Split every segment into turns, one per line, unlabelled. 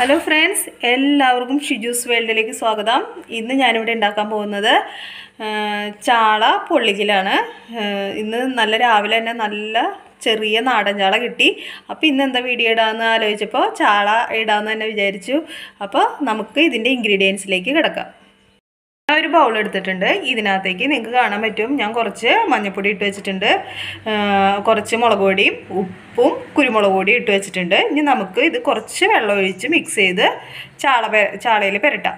hello friends എല്ലാവർക്കും ഷിജൂസ് വേൾഡിലേക്ക് സ്വാഗതം ഇന്ന് ഞാനിവിടെ ഉണ്ടാക്കാൻ പോകുന്നത് ആ, ചാള പൊള്ളിക്കലാണ് ആ, ഇന്ന് നല്ല രാവിലെ തന്നെ നല്ല ചെറിയ നാടൻ ചാള കിട്ടി അപ്പോൾ ഇന്ന് എന്താ വീഡിയോ ഇടാമെന്ന് ആലോചിച്ചപ്പോൾ ചാള ഇടാമെന്ന് തന്നെ വിചാരിച്ചു അപ്പോൾ നമുക്ക് ഇതിൻ്റെ ഇൻഗ്രീഡിയൻസിലേക്ക് കിടക്കാം ഞാൻ ഒരു ബൗൾ എടുത്തിട്ടുണ്ട് ഇതിനകത്തേക്ക് നിങ്ങൾക്ക് കാണാൻ പറ്റും ഞാൻ കുറച്ച് മഞ്ഞൾപ്പൊടി ഇട്ട് വെച്ചിട്ടുണ്ട് ആ, കുറച്ച് മുളക് പൊടിയും ഉപ്പും കുരുമുളക് പൊടിയും ഇട്ട് വെച്ചിട്ടുണ്ട് ഇനി നമുക്ക് ഇത് കുറച്ച് വെള്ളം ഒഴിച്ച് മിക്സ് ചെയ്ത് ചാള പെ ചാളയിൽ പുരട്ടാം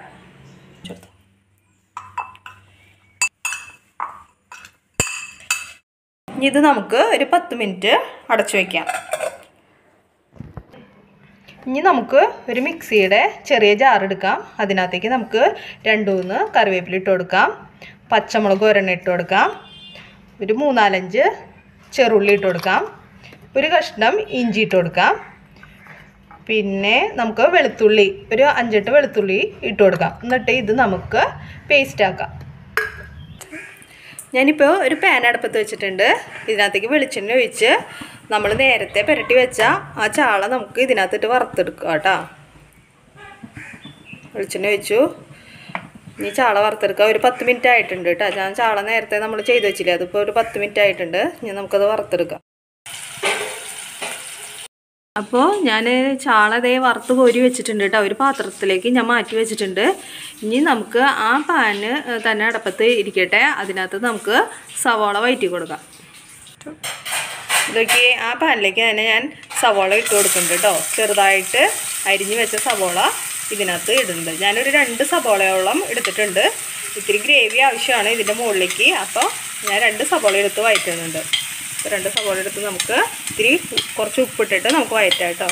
ഇനി ഇത് നമുക്ക് ഒരു പത്ത് മിനിറ്റ് അടച്ചു വയ്ക്കാം ഇനി നമുക്ക് ഒരു മിക്സിയുടെ ചെറിയ ജാർ എടുക്കാം അതിനകത്തേക്ക് നമുക്ക് രണ്ട് മൂന്ന് കറിവേപ്പില ഇട്ട് കൊടുക്കാം പച്ചമുളക് ഒരെണ്ണം ഇട്ട് കൊടുക്കാം ഒരു മൂന്നാലഞ്ച് ചെറുള്ളി ഇട്ട് കൊടുക്കാം ഒരു കഷ്ണം ഇഞ്ചി ഇട്ട് കൊടുക്കാം പിന്നെ നമുക്ക് വെളുത്തുള്ളി ഒരു അഞ്ചെട്ട് വെളുത്തുള്ളി ഇട്ട് കൊടുക്കാം എന്നിട്ട് ഇത് നമുക്ക് പേസ്റ്റ് ആക്കാം ഞാനിപ്പോൾ ഒരു പാൻ അടുപ്പത്ത് വെച്ചിട്ടുണ്ട് ഇതിനകത്തേക്ക് വെളിച്ചെണ്ണ ഒഴിച്ച് നമ്മൾ നേരത്തെ പുരട്ടി വെച്ച ആ ചാള നമുക്ക് ഇതിനകത്തിട്ട് വറുത്തെടുക്കുക കേട്ടോ വെളിച്ചെണ്ണ ഒഴിച്ചു ഇനി ചാള വറുത്തെടുക്കുക ഒരു പത്ത് മിനിറ്റ് ആയിട്ടുണ്ട് കേട്ടോ ഞാൻ ചാള നേരത്തെ നമ്മൾ ചെയ്ത് വെച്ചില്ലേ അതിപ്പോൾ ഒരു പത്ത് മിനിറ്റ് ആയിട്ടുണ്ട് ഇനി നമുക്കത് വറുത്തെടുക്കാം അപ്പോൾ ഞാൻ ചാള ദേ വറുത്ത് കോരി വെച്ചിട്ടുണ്ട് കേട്ടോ ഒരു പാത്രത്തിലേക്ക് ഞാൻ മാറ്റി വെച്ചിട്ടുണ്ട് ഇനി നമുക്ക് ആ പാന് തന്നെ അടപ്പത്ത് ഇരിക്കട്ടെ അതിനകത്ത് നമുക്ക് സവാള വയറ്റി കൊടുക്കാം ഇതൊക്കെ ആ പാനിലേക്ക് തന്നെ ഞാൻ സവാള ഇട്ട് കൊടുക്കുന്നുണ്ട് കേട്ടോ ചെറുതായിട്ട് അരിഞ്ഞ് വെച്ച സവാള ഇതിനകത്ത് ഇടുന്നുണ്ട് ഞാനൊരു രണ്ട് സവാളയോളം എടുത്തിട്ടുണ്ട് ഇത്തിരി ഗ്രേവി ആവശ്യമാണ് ഇതിൻ്റെ മുകളിലേക്ക് അപ്പോൾ ഞാൻ രണ്ട് സവാള എടുത്ത് വയറ്റുന്നുണ്ട് അപ്പോൾ രണ്ട് സവാള എടുത്ത് നമുക്ക് ഇത്തിരി കുറച്ച് ഉപ്പിട്ടിട്ട് നമുക്ക് വയറ്റാം കേട്ടോ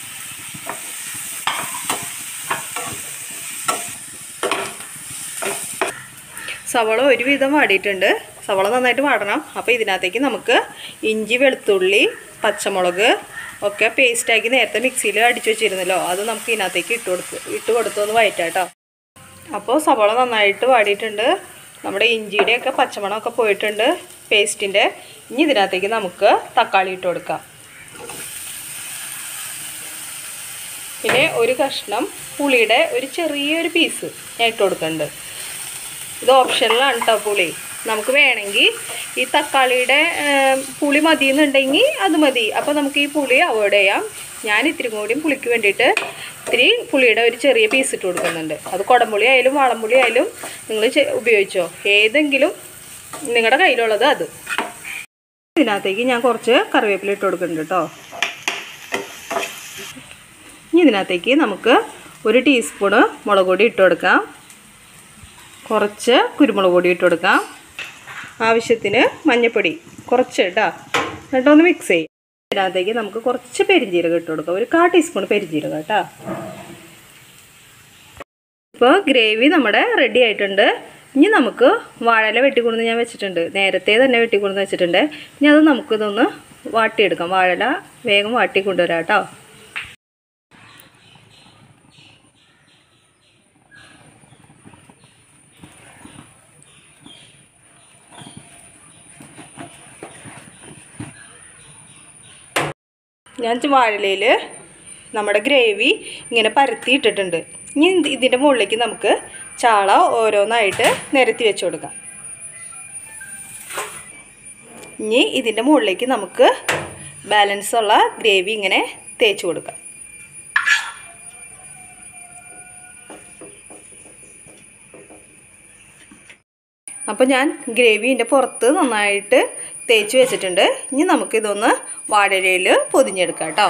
സവാള ഒരുവിധം വാടിയിട്ടുണ്ട് സവാള നന്നായിട്ട് വാടണം അപ്പോൾ ഇതിനകത്തേക്ക് നമുക്ക് ഇഞ്ചി വെളുത്തുള്ളി പച്ചമുളക് ഒക്കെ പേസ്റ്റാക്കി നേരത്തെ മിക്സിയിൽ അടിച്ചു വെച്ചിരുന്നല്ലോ അത് നമുക്ക് ഇതിനകത്തേക്ക് ഇട്ട് കൊടുത്ത് ഇട്ട് കൊടുത്തൊന്ന് വയറ്റാം കേട്ടോ അപ്പോൾ സവാള നന്നായിട്ട് വാടിയിട്ടുണ്ട് നമ്മുടെ ഇഞ്ചിയുടെയൊക്കെ പച്ചമണമൊക്കെ പോയിട്ടുണ്ട് പേസ്റ്റിൻ്റെ ഇനി ഇതിനകത്തേക്ക് നമുക്ക് തക്കാളി ഇട്ട് കൊടുക്കാം പിന്നെ ഒരു കഷ്ണം പുളിയുടെ ഒരു ചെറിയൊരു പീസ് ഞാൻ ഇട്ട് കൊടുക്കുന്നുണ്ട് ഇത് ഓപ്ഷനിലാണ് കേട്ടോ പുളി നമുക്ക് വേണമെങ്കിൽ ഈ തക്കാളിയുടെ ഏം, പുളി മതി എന്നുണ്ടെങ്കിൽ അത് മതി അപ്പോൾ നമുക്ക് ഈ പുളി അവോയ്ഡ് ചെയ്യാം ഞാൻ ഇത്തിരി കൂടിയും പുളിക്ക് വേണ്ടിയിട്ട് ഇത്തിരി പുളിയുടെ ഒരു ചെറിയ പീസ് ഇട്ട് കൊടുക്കുന്നുണ്ട് അത് കുടംപുളി ആയാലും വാളംപുളി ആയാലും നിങ്ങൾ ഉപയോഗിച്ചോ ഏതെങ്കിലും നിങ്ങളുടെ കയ്യിലുള്ളത് അത് ഇതിനകത്തേക്ക് ഞാൻ കുറച്ച് കറിവേപ്പില ഇട്ട് കൊടുക്കുന്നുണ്ട് കേട്ടോ ഇനി ഇതിനകത്തേക്ക് നമുക്ക് ഒരു ടീസ്പൂണ് മുളക് പൊടി ഇട്ട് കൊടുക്കാം കുറച്ച് കുരുമുളക് പൊടി ഇട്ട് കൊടുക്കാം ആവശ്യത്തിന് മഞ്ഞൾപ്പൊടി കുറച്ച് കേട്ടോ എന്നിട്ടൊന്ന് മിക്സ് ചെയ്യും ഇതിനകത്തേക്ക് നമുക്ക് കുറച്ച് പെരിഞ്ജീരകം ഇട്ട് കൊടുക്കാം ഒരു കാ ടീസ്പൂൺ പെരിഞ്ജീരകം കേട്ടോ ഇപ്പോൾ ഗ്രേവി നമ്മുടെ റെഡി ആയിട്ടുണ്ട് ഇനി നമുക്ക് വാഴയില വെട്ടിക്കൊടുന്ന് ഞാൻ വെച്ചിട്ടുണ്ട് നേരത്തെ തന്നെ വെട്ടിക്കൊടുന്ന് വെച്ചിട്ടുണ്ട് ഇനി അത് നമുക്കിതൊന്ന് വാട്ടിയെടുക്കാം വാഴയില വേഗം വാട്ടി കൊണ്ടുവരാം കേട്ടോ ഞാൻ വാഴയിലയിൽ നമ്മുടെ ഗ്രേവി ഇങ്ങനെ പരത്തി ഇട്ടിട്ടുണ്ട് ഇനി ഇത് ഇതിൻ്റെ മുകളിലേക്ക് നമുക്ക് ചാള ഓരോന്നായിട്ട് നിരത്തി വെച്ച് കൊടുക്കാം ഇനി ഇതിൻ്റെ മുകളിലേക്ക് നമുക്ക് ബാലൻസ് ഉള്ള ഗ്രേവി ഇങ്ങനെ തേച്ച് കൊടുക്കാം അപ്പോൾ ഞാൻ ഗ്രേവിൻ്റെ പുറത്ത് നന്നായിട്ട് തേച്ച് വെച്ചിട്ടുണ്ട് ഇനി നമുക്കിതൊന്ന് വാഴയിലയിൽ പൊതിഞ്ഞെടുക്കാം കേട്ടോ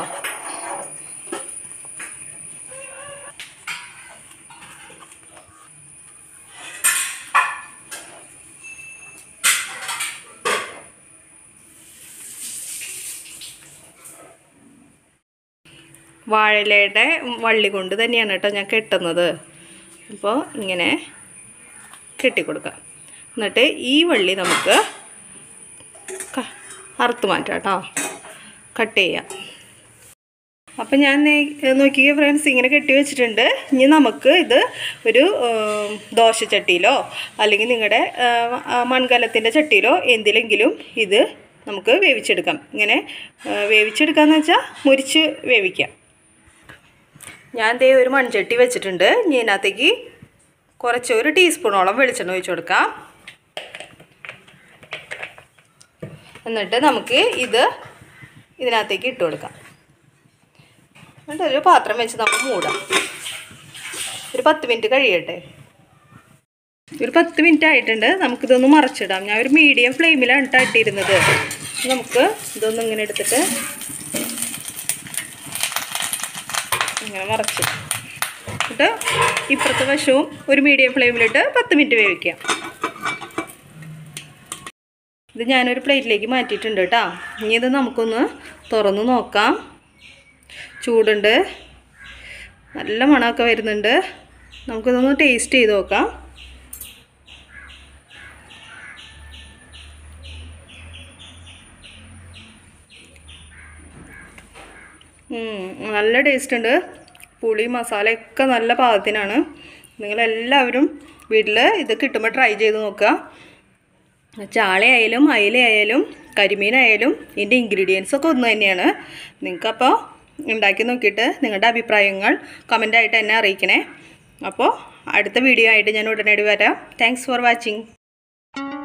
വാഴയിലയുടെ വള്ളി കൊണ്ട് തന്നെയാണ് കേട്ടോ ഞാൻ കെട്ടുന്നത് അപ്പോൾ ഇങ്ങനെ കെട്ടിക്കൊടുക്കാം എന്നിട്ട് ഈ വള്ളി നമുക്ക് ക- അറുത്ത് മാറ്റാം കേട്ടോ കട്ട് ചെയ്യാം അപ്പം ഞാൻ നേ- നോക്കിയ ഫ്രണ്ട്സ് ഇങ്ങനെ കെട്ടി വെച്ചിട്ടുണ്ട് ഇനി നമുക്ക് ഇത് ഒരു ഉം, ദോശച്ചട്ടിയിലോ അല്ലെങ്കിൽ നിങ്ങളുടെ മൺകലത്തിൻ്റെ ചട്ടിയിലോ എന്തിലെങ്കിലും ഇത് നമുക്ക് വേവിച്ചെടുക്കാം ഇങ്ങനെ ആ, വേവിച്ചെടുക്കാന്ന് വെച്ചാൽ മുരിച്ച് വേവിക്കാം ഞാൻ ദേ ഒരു മൺചട്ടി വെച്ചിട്ടുണ്ട് ഇനി ഇതിനകത്തേക്ക് കുറച്ച് ഒരു ടീസ്പൂണോളം വെളിച്ചെണ്ണ ഒഴിച്ചു കൊടുക്കാം എന്നിട്ട് നമുക്ക് ഇത് ഇതിനകത്തേക്ക് ഇട്ട് കൊടുക്കാം എന്നിട്ട് ഒരു പാത്രം വെച്ച് നമുക്ക് മൂടാം ഒരു പത്ത് മിനിറ്റ് കഴിയട്ടെ ഒരു പത്ത് മിനിറ്റ് ആയിട്ടുണ്ട് നമുക്കിതൊന്ന് മറച്ചിടാം ഞാൻ ഒരു മീഡിയം ഫ്ലെയിമിലാണ് കേട്ടോ ഇട്ടിരുന്നത് നമുക്ക് ഇതൊന്നും ഇങ്ങനെ എടുത്തിട്ട് ഇങ്ങനെ മറച്ച് എന്നിട്ട് ഇപ്പുറത്തെ വശവും ഒരു മീഡിയം ഫ്ലെയിമിലിട്ട് പത്ത് മിനിറ്റ് വേവിക്കാം ഇത് ഞാനൊരു പ്ലേറ്റിലേക്ക് മാറ്റിയിട്ടുണ്ട് കേട്ടോ ഇനി ഇത് നമുക്കൊന്ന് തുറന്ന് നോക്കാം ചൂടുണ്ട് നല്ല മണമൊക്കെ വരുന്നുണ്ട് നമുക്കിതൊന്ന് ടേസ്റ്റ് ചെയ്ത് നോക്കാം ഉം, നല്ല ടേസ്റ്റ് ഉണ്ട് പുളി മസാലയൊക്കെ നല്ല പാകത്തിനാണ് നിങ്ങളെല്ലാവരും വീട്ടിൽ ഇത് കിട്ടുമ്പോൾ ട്രൈ ചെയ്ത് നോക്കുക ചാളയായാലും അയിലയായാലും കരിമീനായാലും ഇതിൻ്റെ ഇൻഗ്രീഡിയൻസ് ഒക്കെ ഒന്ന് തന്നെയാണ് നിങ്ങൾക്കപ്പോൾ ഉണ്ടാക്കി നോക്കിയിട്ട് നിങ്ങളുടെ അഭിപ്രായങ്ങൾ കമൻ്റായിട്ട് എന്നെ അറിയിക്കണേ അപ്പോൾ അടുത്ത വീഡിയോ ആയിട്ട് ഞാൻ ഉടനടി വരാം താങ്ക്സ് ഫോർ വാച്ചിങ്